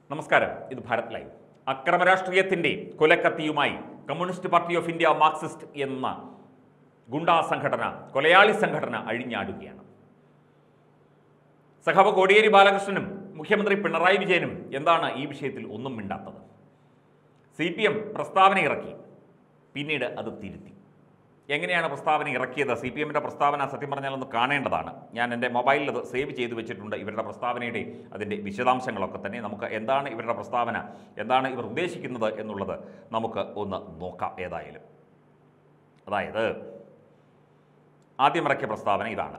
നമസ്കാരം ഇത് ഭാരത് ലൈവ് അക്രമരാഷ്ട്രീയത്തിന്റെ കൊലക്കത്തിയുമായി communist party of India Marxist എന്ന ഗുണ്ടാ സംഘടന കൊലയാളി സംഘടന അഴിഞ്ഞാടുകയാണ് സഖാവ് കോടിയേരി ബാലകൃഷ്ണനും മുഖ്യമന്ത്രി പിണറായി വിജയനും എന്താണ് ഈ വിഷയത്തിൽ ഒന്നും മിണ്ടാത്തത് സി പി എം പ്രസ്താവന ഇറക്കി പിന്നീട് അത് തിരുത്തി എങ്ങനെയാണ് പ്രസ്താവന ഇറക്കിയത് സി പി എമ്മിൻ്റെ പ്രസ്താവന സത്യം പറഞ്ഞാൽ ഒന്ന് കാണേണ്ടതാണ് ഞാൻ എൻ്റെ മൊബൈലിൽ അത് സേവ് ചെയ്ത് വെച്ചിട്ടുണ്ട് ഇവരുടെ പ്രസ്താവനയുടെ അതിൻ്റെ വിശദാംശങ്ങളൊക്കെ തന്നെ നമുക്ക് എന്താണ് ഇവരുടെ പ്രസ്താവന എന്താണ് ഇവർ ഉദ്ദേശിക്കുന്നത് എന്നുള്ളത് നമുക്ക് ഒന്ന് നോക്കാം ഏതായാലും അതായത് ആദ്യം ഇറക്കിയ പ്രസ്താവന ഇതാണ്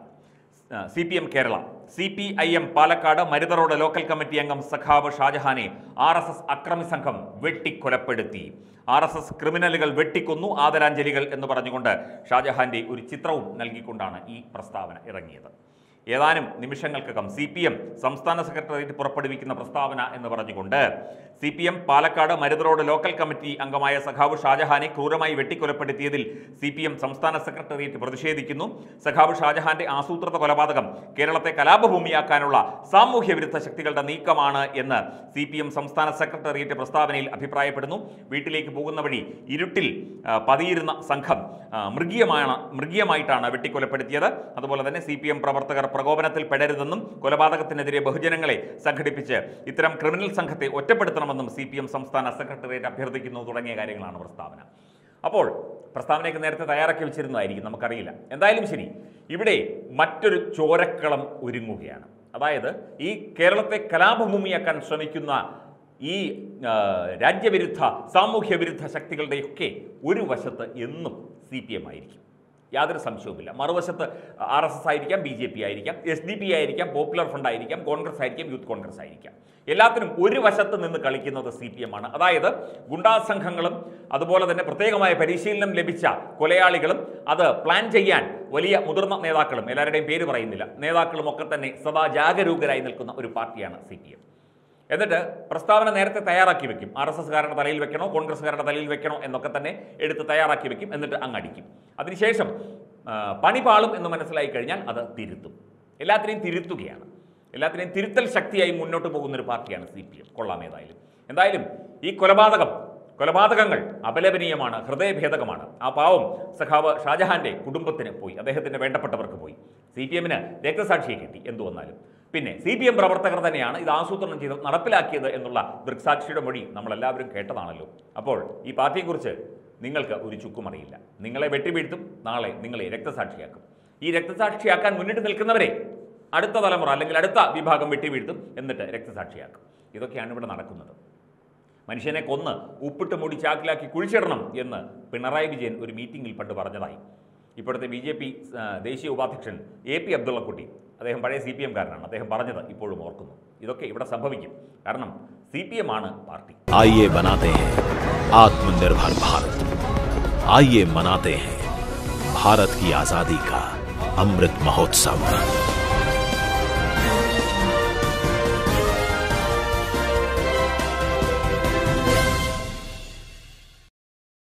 C P M Kerala C P I M Palakkad Marutha road local committee അംഗം സഖാവ് ഷാജഹാനെ ആർ എസ് എസ് അക്രമി സംഘം വെട്ടിക്കൊലപ്പെടുത്തി ആർ എസ് എസ് ക്രിമിനലുകൾ വെട്ടിക്കൊന്നു ആദരാഞ്ജലികൾ എന്ന് പറഞ്ഞുകൊണ്ട് ഷാജഹാന്റെ ഒരു ചിത്രവും നൽകിക്കൊണ്ടാണ് ഈ പ്രസ്താവന ഇറങ്ങിയത് ഏതാനും നിമിഷങ്ങൾക്കകം സി പി എം സംസ്ഥാന സെക്രട്ടേറിയറ്റ് പുറപ്പെടുവിക്കുന്ന പ്രസ്താവന എന്ന് പറഞ്ഞുകൊണ്ട് C P M Palakkad Maruth road local committee അംഗമായ സഖാവ് ഷാജഹാനെ ക്രൂരമായി വെട്ടിക്കൊലപ്പെടുത്തിയതിൽ സി പി എം സംസ്ഥാന സെക്രട്ടേറിയറ്റ് പ്രതിഷേധിക്കുന്നു സഖാവ് ഷാജഹാന്റെ ആസൂത്രിത കൊലപാതകം കേരളത്തെ കലാപഭൂമിയാക്കാനുള്ള സാമൂഹ്യ വിരുദ്ധ ശക്തികളുടെ നീക്കമാണ് എന്ന് സി പി എം സംസ്ഥാന സെക്രട്ടേറിയറ്റ് പ്രസ്താവനയിൽ അഭിപ്രായപ്പെടുന്നു വീട്ടിലേക്ക് പോകുന്ന വഴി ഇരുട്ടിൽ ആ, പതിയിരുന്ന സംഘം ആ, മൃഗീയമാണ് മൃഗീയമായിട്ടാണ് വെട്ടിക്കൊലപ്പെടുത്തിയത് അതുപോലെ തന്നെ സി പി എം പ്രവർത്തകർ പ്രകോപനത്തിൽ പെടരുതെന്നും കൊലപാതകത്തിനെതിരെ ബഹുജനങ്ങളെ സംഘടിപ്പിച്ച് ഇത്തരം ക്രിമിനൽ സംഘത്തെ ഒറ്റപ്പെടുത്തണമെന്നും സി പി എം സംസ്ഥാന സെക്രട്ടേറിയറ്റ് അഭ്യർത്ഥിക്കുന്നു തുടങ്ങിയ കാര്യങ്ങളാണ് പ്രസ്താവന അപ്പോൾ പ്രസ്താവനയൊക്കെ നേരത്തെ തയ്യാറാക്കി വെച്ചിരുന്നതായിരിക്കും നമുക്കറിയില്ല എന്തായാലും ശരി ഇവിടെ മറ്റൊരു ചോരക്കളം ഒരുങ്ങുകയാണ് അതായത് ഈ കേരളത്തെ കലാപഭൂമിയാക്കാൻ ശ്രമിക്കുന്ന ഈ ആ, രാജ്യവിരുദ്ധ സാമൂഹ്യ വിരുദ്ധ ശക്തികളുടെയൊക്കെ ഒരു വശത്ത് എന്നും സി പി എം ആയിരിക്കും യാതൊരു സംശയവുമില്ല മറുവശത്ത് ആർ എസ് എസ് ആയിരിക്കാം ബി ജെ പി ആയിരിക്കാം എസ് ഡി പി ആയിരിക്കാം പോപ്പുലർ ഫ്രണ്ട് ആയിരിക്കാം കോൺഗ്രസ് ആയിരിക്കാം യൂത്ത് കോൺഗ്രസ് ആയിരിക്കാം എല്ലാത്തിനും ഒരു വശത്ത് നിന്ന് കളിക്കുന്നത് സി പി എം ആണ് അതായത് ഗുണ്ടാ സംഘങ്ങളും അതുപോലെ തന്നെ പ്രത്യേകമായ പരിശീലനം ലഭിച്ച കൊലയാളികളും അത് പ്ലാൻ ചെയ്യാൻ വലിയ മുതിർന്ന നേതാക്കളും എല്ലാവരുടെയും പേര് പറയുന്നില്ല നേതാക്കളും ഒക്കെ തന്നെ സദാ ജാഗരൂകരായി നിൽക്കുന്ന ഒരു പാർട്ടിയാണ് സി പി എം എന്നിട്ട് പ്രസ്താവന നേരത്തെ തയ്യാറാക്കി വെക്കും ആർ എസ് എസ്കാരുടെ തലയിൽ വെക്കണോ കോൺഗ്രസ്സുകാരുടെ തലയിൽ വെക്കണോ എന്നൊക്കെ തന്നെ എടുത്ത് തയ്യാറാക്കി വെക്കും എന്നിട്ട് അങ്ങടിക്കും അതിനുശേഷം ആ, പണി പാളും എന്ന് മനസ്സിലായി കഴിഞ്ഞാൽ അത് തിരുത്തും എല്ലാത്തിനെയും തിരുത്തുകയാണ് എല്ലാത്തിനെയും തിരുത്തൽ ശക്തിയായി മുന്നോട്ട് പോകുന്ന ഒരു പാർട്ടിയാണ് സി പി എം കൊള്ളാം ഏതായാലും എന്തായാലും ഈ കൊലപാതകം കൊലപാതകങ്ങൾ അപലപനീയമാണ് ഹൃദയഭേദകമാണ് ആ പാവം സഖാവ് ഷാജഹാന്റെ കുടുംബത്തിന് പോയി അദ്ദേഹത്തിന്റെ വേണ്ടപ്പെട്ടവർക്ക് പോയി സി പി എമ്മിന് രക്തസാക്ഷിയെ കിട്ടി എന്തു വന്നാലും പിന്നെ സി പി എം പ്രവർത്തകർ തന്നെയാണ് ഇത് ആസൂത്രണം ചെയ്ത് നടപ്പിലാക്കിയത് എന്നുള്ള ദൃക്സാക്ഷിയുടെ മൊഴി നമ്മളെല്ലാവരും കേട്ടതാണല്ലോ അപ്പോൾ ഈ പാർട്ടിയെക്കുറിച്ച് നിങ്ങൾക്ക് ഒരു ചുക്കും അറിയില്ല നിങ്ങളെ വെട്ടിവീഴ്ത്തും നാളെ നിങ്ങളെ രക്തസാക്ഷിയാക്കും ഈ രക്തസാക്ഷിയാക്കാൻ മുന്നിട്ട് നിൽക്കുന്നവരെ അടുത്ത തലമുറ അല്ലെങ്കിൽ അടുത്ത വിഭാഗം വെട്ടിവീഴ്ത്തും എന്നിട്ട് രക്തസാക്ഷിയാക്കും ഇതൊക്കെയാണ് ഇവിടെ നടക്കുന്നത് മനുഷ്യനെ കൊന്ന് ഉപ്പിട്ട് മൂടി ചാക്കിലാക്കി കുഴിച്ചിടണം എന്ന് പിണറായി വിജയൻ ഒരു മീറ്റിംഗിൽ പണ്ട് പറഞ്ഞതായി ഇപ്പോഴത്തെ ബി ജെ പി ദേശീയ ഉപാധ്യക്ഷൻ എ പി അബ്ദുള്ളക്കുട്ടി അദ്ദേഹം പഴയ സി പി എംകാരനാണ് അദ്ദേഹം പറഞ്ഞത് ഇപ്പോഴും ഓർക്കുന്നു ഇതൊക്കെ ഇവിടെ സംഭവിക്കും കാരണം സി പി എം ആണ് പാർട്ടി आइए बनाते हैं आत्मनिर्भर भारत आइए मनाते हैं भारत की आजादी का अमृत महोत्सव